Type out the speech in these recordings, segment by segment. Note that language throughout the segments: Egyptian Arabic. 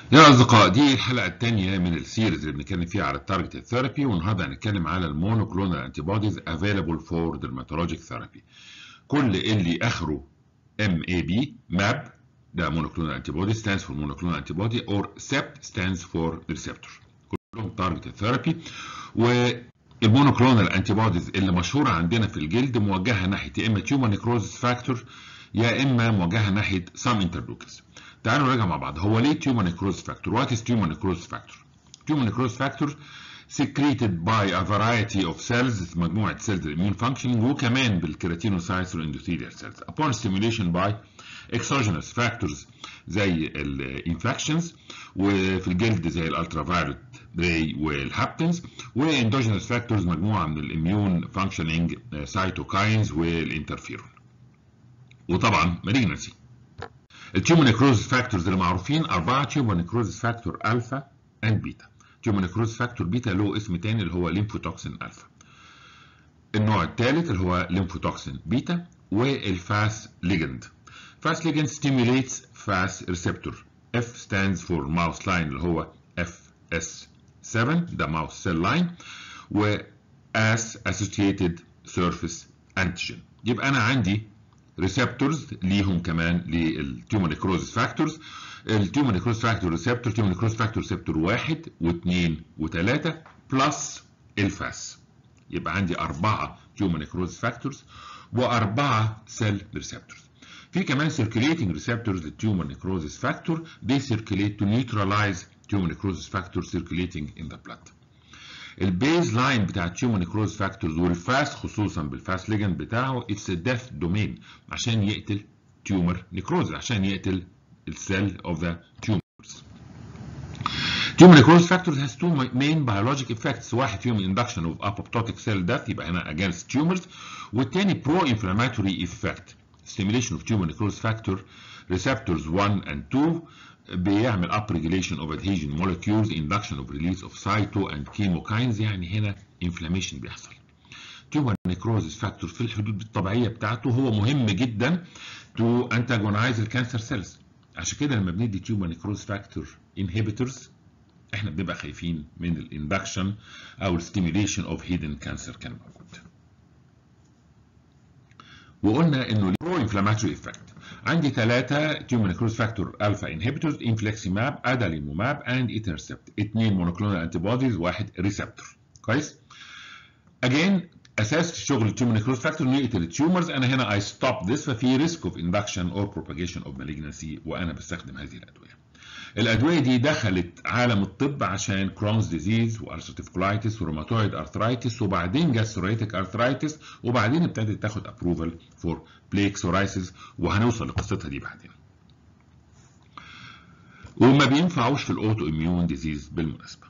يا أصدقاء دي الحلقة الثانية من السيريز اللي بنتكلم فيها على التارجت ثيرابي والنهارده هنتكلم على المونوكلونال انتي بوديز افيلابل فور ديرماتولوجيك ثيرابي. كل اللي اخره ام اي بي ماب ده monoclonal antibody stands for monoclonal antibody or CEP stands for receptor. كلهم targeted therapy والمونوكلونال antibodies اللي مشهورة عندنا في الجلد موجهة ناحية يا إما tumor necrosis factor يا إما موجهة ناحية some interleukins. تعالوا نراجع مع بعض هو ليه tumor necrosis factor؟ What is tumor necrosis factor? Tumor necrosis factor secreted by a variety of cells مجموعة cells immune functioning وكمان بالكيراتينوسايتس والاندوثيليال cells upon stimulation by exogenous factors زي الانفكشنز وفي الجلد زي الالترافايولت راي والهابتنز واندوجينوس فاكتورز مجموعه من الاميون فانكشننج سايتوكاينز والانترفيرون وطبعا مالجنسي التيومو نيكروزس فاكتورز اللي معروفين اربعه تيومو نيكروزس فاكتور الفا اند بيتا تيومو نيكروزس فاكتور بيتا له اسم تاني اللي هو ليمفوتوكسين الفا النوع الثالث اللي هو ليمفوتوكسين بيتا والفاس ليجند Fast ligand stimulates fast receptor. F stands for mouse line اللي هو FS7 ده mouse cell line و as associated surface antigen. يبقى أنا عندي receptors ليهم كمان للتيومر necrosis factors. التيومر necrosis factor receptor تيومر necrosis factor receptor واحد واثنين وثلاثة بلس الفاس. يبقى عندي أربعة تيومر necrosis factors وأربعة cell receptors. في كمان circulating receptors للtumor necrosis factor they circulate to neutralize tumor necrosis factor circulating in the blood. البيز لاين بتاع التيومر necrosis factors والفاس خصوصا بالفاس ليجند بتاعه it's a death domain عشان يقتل tumor necrosis عشان يقتل السيل of the tumors. Tumor necrosis factors has two main biologic effects واحد فيهم induction of apoptotic cell death يبقى هنا against tumors والتاني pro-inflammatory effect stimulation of tumor necrosis factor receptors 1 and 2 بيعمل up regulation of adhesion molecules induction of release of cyto and chemokines يعني هنا inflammation بيحصل tumor necrosis factor في الحدود الطبيعية بتاعته هو مهم جدا to antagonize الكانسر سيلز عشان كده لما بندي tumor necrosis factor inhibitors احنا بنبقى خايفين من الاندكشن او الستيميليشن اوف هيدن كانسر كان موجود وقلنا انه برو انفلاماتوري افكت عندي ثلاثه تيومر نيكروز فاكتور الفا انهبيتورز انفلكسيماب اداليموماب اند ايترسبت اثنين مونوكلونال انتي بوديز واحد ريسبتور كويس اجين اساس شغل التيومر نيكروز فاكتور انه يقتل التيومرز انا هنا اي ستوب ذس ففي ريسك اوف اندكشن اور بروباجيشن اوف مالجنسي وانا بستخدم هذه الادويه الادويه دي دخلت عالم الطب عشان كرونز ديزيز وارثرتيف كولايتس وروماتويد ارثرايتس وبعدين جت سوريتك ارثرايتس وبعدين ابتدت تاخد ابروفال فور بليك سورايسيس وهنوصل لقصتها دي بعدين. وما بينفعوش في الاوتو اميون ديزيز بالمناسبه.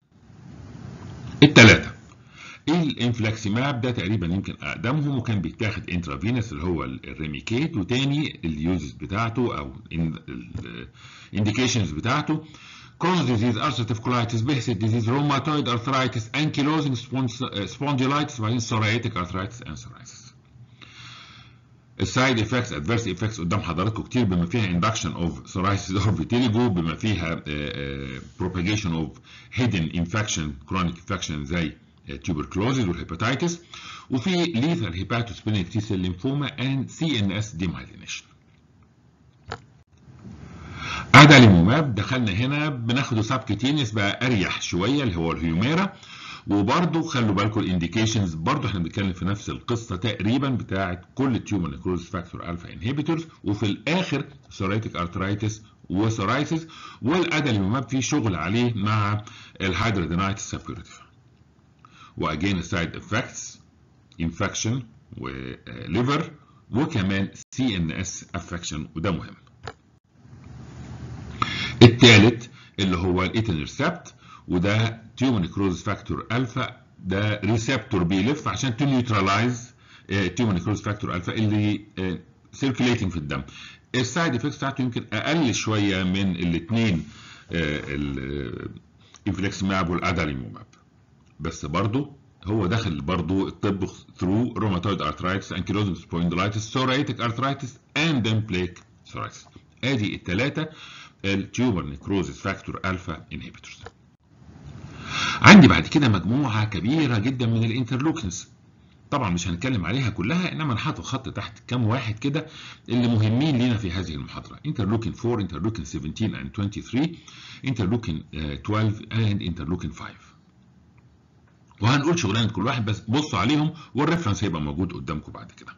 الثلاثه الانفلاكسيماب ده تقريبا يمكن اقدمهم وكان بيتاخد انترافينس اللي هو الريميكيت وتاني اليوزز بتاعته او الانديكيشنز بتاعته كرونز ديزيز ارثرتيف كولايتس بيهسيت ديزيز روماتويد ارثرايتس انكيلوزنج سبونديلايتس وبعدين سورايتك ارثرايتس اند سورايتس السايد افكتس ادفيرس افكتس قدام حضراتكم كتير بما فيها اندكشن اوف سورايسيس اور فيتيليجو بما فيها بروباجيشن اوف هيدن انفكشن كرونيك انفكشن زي tuberculosis والهيباتيتس وفي lethal hepatosplenic T cell lymphoma and CNS demyelination. اداليموماب دخلنا هنا بناخده سبكتينيس بقى اريح شويه اللي هو الهيوميرا وبرده خلوا بالكم الانديكيشنز برده احنا بنتكلم في نفس القصه تقريبا بتاعه كل التيومر نيكروز فاكتور الفا انهبيتورز وفي الاخر سورايتك ارترايتس وسورايسيس والاداليموماب فيه شغل عليه مع الهيدرودينايتس سابيوريتيف واجين السايد افكتس انفكشن وليفر وكمان سي ان اس افكشن وده مهم. الثالث اللي هو الايتنرسبت وده تيومر نيكروز فاكتور الفا ده ريسبتور بيلف عشان تنيوترلايز تيومر نيكروز فاكتور الفا اللي سيركيليتنج في الدم. السايد افكتس بتاعته يمكن اقل شويه من الاثنين الانفليكسماب والاداليموماب. بس برضه هو داخل برضه الطب ثرو روماتويد ارثرايتس انكيلوزنج سبوندلايتس سورايتك ارثرايتس اند then بليك سورايتس ادي الثلاثه التيوبر نيكروزيس فاكتور الفا انهبيتورز عندي بعد كده مجموعه كبيره جدا من الانترلوكنز طبعا مش هنتكلم عليها كلها انما انا حاطط خط تحت كام واحد كده اللي مهمين لينا في هذه المحاضره انترلوكين 4 انترلوكين 17 and 23 انترلوكين 12 and انترلوكين 5 وهنقول شغلانه كل واحد بس بصوا عليهم والريفرنس هيبقى موجود قدامكم بعد كده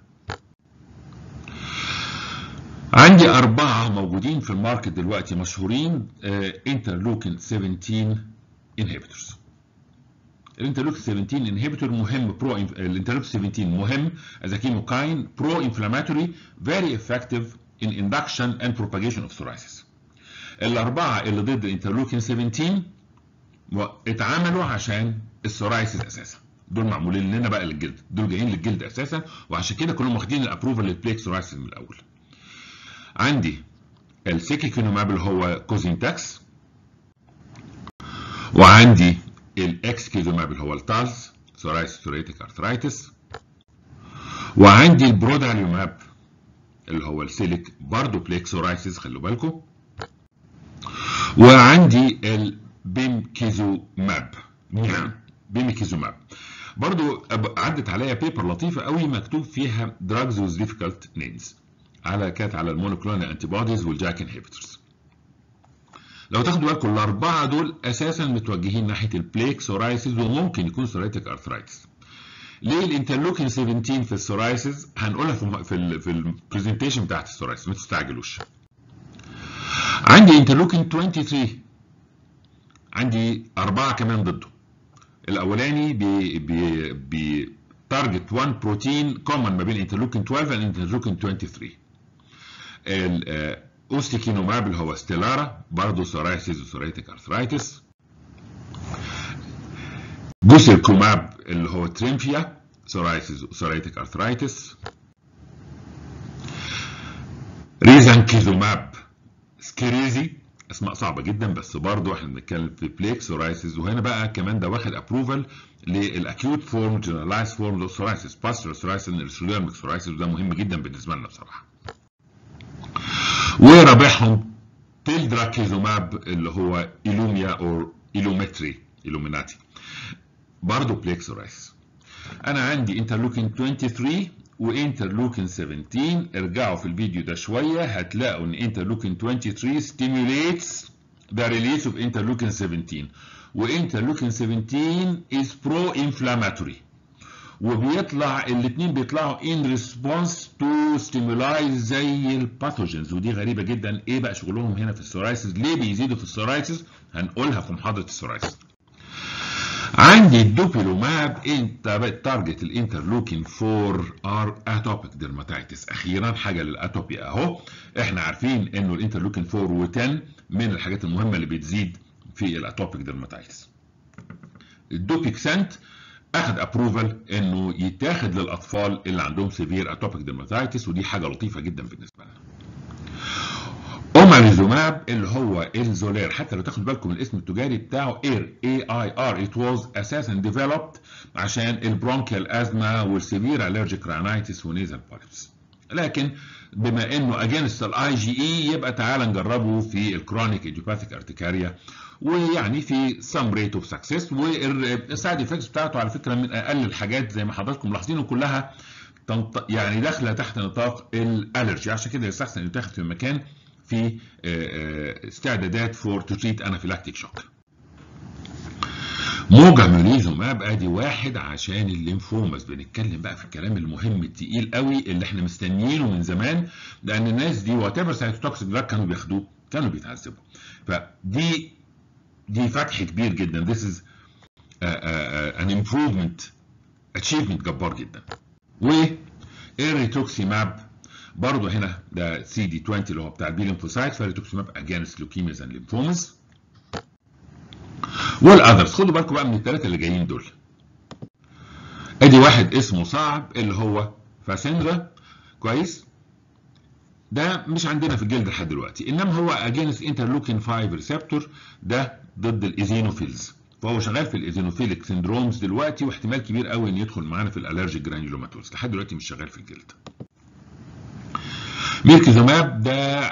عندي أربعة موجودين في الماركت دلوقتي مشهورين انترلوكين 17 انهبيتورز الانترلوكين 17 انهبيتور مهم برو الانترلوكين 17 مهم as a chemokine pro inflammatory very effective in induction and propagation of psoriasis الأربعة اللي ضد الانترلوكين 17 اتعملوا عشان السورايسيس اساسا دول معمولين لنا بقى للجلد دول جايين للجلد اساسا وعشان كده كلهم واخدين الابروفال للبليك سورايسيس من الاول عندي السيكيكينوماب اللي هو كوزينتاكس وعندي الاكسكيزوماب اللي هو التالز سورايسيس سوريتيك ارثرايتس وعندي البروداليوماب اللي هو السيليك برضه بليك سورايسيس خلوا بالكم وعندي البيمكيزوماب بيمكيزوماب برضو عدت عليا بيبر لطيفه قوي مكتوب فيها drugs with difficult names على كانت على المونوكلونال انتي بوديز والجاك انهبيتورز لو تاخدوا بالكم الاربعه دول اساسا متوجهين ناحيه البليك سورايسيس وممكن يكون سوريتك ارثرايتس ليه الانترلوكين 17 في السورايسيس هنقولها في في, ال في البرزنتيشن بتاعت السورايسيس ما تستعجلوش عندي انترلوكين 23 عندي أربعة كمان ضده الأولاني بي بي بي تارجت 1 بروتين كومن ما بين انترلوكين 12 والانترلوكين 23 الاوستيكينوماب اللي هو ستيلارا برضه سورايسيس وسوريتك ارثرايتس جوسيركوماب اللي هو تريمفيا سورايسيس وسوريتك ارثرايتس ريزانكيزوماب سكيريزي اسماء صعبه جدا بس برضه احنا بنتكلم في بليك سورايسيس وهنا بقى كمان ده واخد ابروفال للاكيوت فورم جنرالايز فورم اوف سورايسيس باستر سورايسيس السوليرميك سورايسيس وده مهم جدا بالنسبه لنا بصراحه ورابعهم تيلدراكيزوماب اللي هو إلوميا أو إلومتري إلوميناتي برضه بليك سورايسيس أنا عندي انترلوكين 23 وانترلوكين 17 ارجعوا في الفيديو ده شويه هتلاقوا ان انترلوكين 23 stimulates the release of interleukin 17 وانترلوكين 17 is pro-inflammatory وبيطلع الاثنين بيطلعوا in response to stimuli زي الباثوجينز ودي غريبه جدا ايه بقى شغلهم هنا في السورايسيس ليه بيزيدوا في السورايسيس هنقولها في محاضره السورايسيس عندي الدوبيلوماب انت تارجت الانترلوكين 4 ار اتوبيك ديرماتيتس اخيرا حاجه للاتوبي اهو احنا عارفين انه الانترلوكين 4 و10 من الحاجات المهمه اللي بتزيد في الاتوبيك ديرماتيتس الدوبيكسنت اخذ ابروفال انه يتاخد للاطفال اللي عندهم سيفير اتوبيك ديرماتيتس ودي حاجه لطيفه جدا بالنسبه لنا اوماليزوماب اللي هو الزولير حتى لو تاخد بالكم من الاسم التجاري بتاعه اير اي اي ار ات واز اساسا ديفلوبد عشان البرونكيال ازما والسيفير الرجيك رانايتس ونيزل بوليبس لكن بما انه اجينست الاي جي اي يبقى تعالى نجربه في الكرونيك ايديوباثيك ارتكاريا ويعني في سم ريت اوف سكسس والسايد افكتس بتاعته على فكره من اقل الحاجات زي ما حضراتكم ملاحظين كلها يعني داخله تحت نطاق الالرجي عشان كده يستحسن انه يتاخد في مكان في استعدادات فور تو تريت انافيلاكتيك شوك موجة ميليزوماب ادي واحد عشان الليمفوماس بنتكلم بقى في الكلام المهم التقيل قوي اللي احنا مستنيينه من زمان لان الناس دي وات ايفر سايتوتوكسيك دراج كانوا بياخدوه كانوا بيتعذبوا فدي دي فتح كبير جدا this is an improvement achievement جبار جدا و الريتوكسيماب برضه هنا ده سي دي 20 اللي هو بتاع البي ليمفوسايت فالريتوكسيماب اجينست لوكيميز اند ليمفومز والاذرز خدوا بالكم بقى من الثلاثه اللي جايين دول ادي واحد اسمه صعب اللي هو فاسندرا كويس ده مش عندنا في الجلد لحد دلوقتي انما هو اجينست انترلوكين 5 ريسبتور ده ضد الايزينوفيلز فهو شغال في الايزينوفيليك سندرومز دلوقتي واحتمال كبير قوي ان يدخل معانا في الالرجيك جرانيولوماتوز لحد دلوقتي مش شغال في الجلد ميركيزوماب ده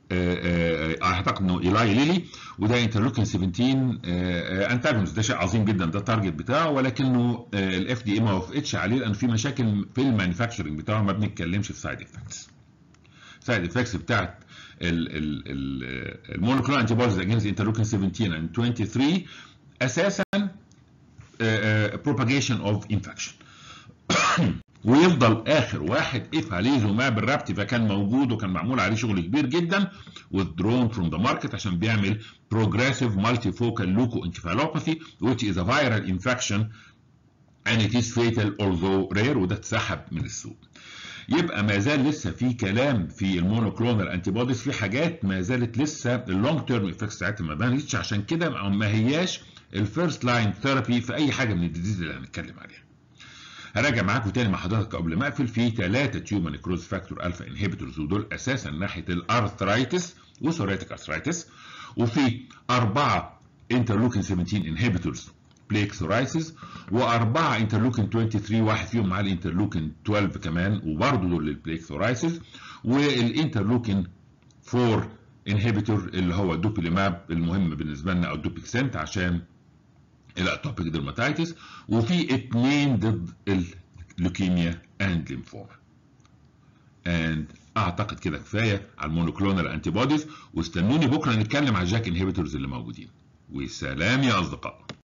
اعتقد انه ايلاي ليلي وده انترلوكين 17 انتاجونست ده شيء عظيم جدا ده التارجت بتاعه ولكنه الاف دي اي ما وافقتش عليه لان في مشاكل في المانيفاكتشرنج بتاعه ما بنتكلمش في سايد افكتس سايد افكتس بتاعت المونوكلونال انتي بوديز اجينست انترلوكين 17 and 23 اساسا propagation of infection ويفضل اخر واحد افاليزوماب الرابتي فكان موجود وكان معمول عليه شغل كبير جدا withdrawn from the market عشان بيعمل progressive multifocal leukoencephalopathy which is a viral infection and it is fatal although rare وده اتسحب من السوق. يبقى ما زال لسه في كلام في المونوكلونال انتي بوديز في حاجات ما زالت لسه اللونج تيرم افكتس بتاعتها ما بانتش عشان كده ما هياش الفيرست لاين ثيرابي في اي حاجه من الديزيز اللي هنتكلم عليها. هراجع معاكم تاني مع حضرتك قبل ما اقفل في ثلاثه تيومر نيكروز فاكتور الفا انهبيتورز ودول اساسا ناحيه الارثرايتس وسوريتك ارثرايتس وفي اربعه انترلوكين 17 انهبيتورز بليك سورايسيس واربعه انترلوكين 23 واحد فيهم مع الانترلوكين 12 كمان وبرضه دول للبليك سورايسيس والانترلوكين 4 انهبيتور اللي هو الدوبيليماب المهم بالنسبه لنا او الدوبيكسنت عشان الاتوبيك ديرماتيتس وفي اثنين ضد اللوكيميا اند ليمفوما اند اعتقد كده كفايه على المونوكلونال انتي بوديز واستنوني بكره نتكلم على الجاك انهبيتورز اللي موجودين وسلام يا اصدقاء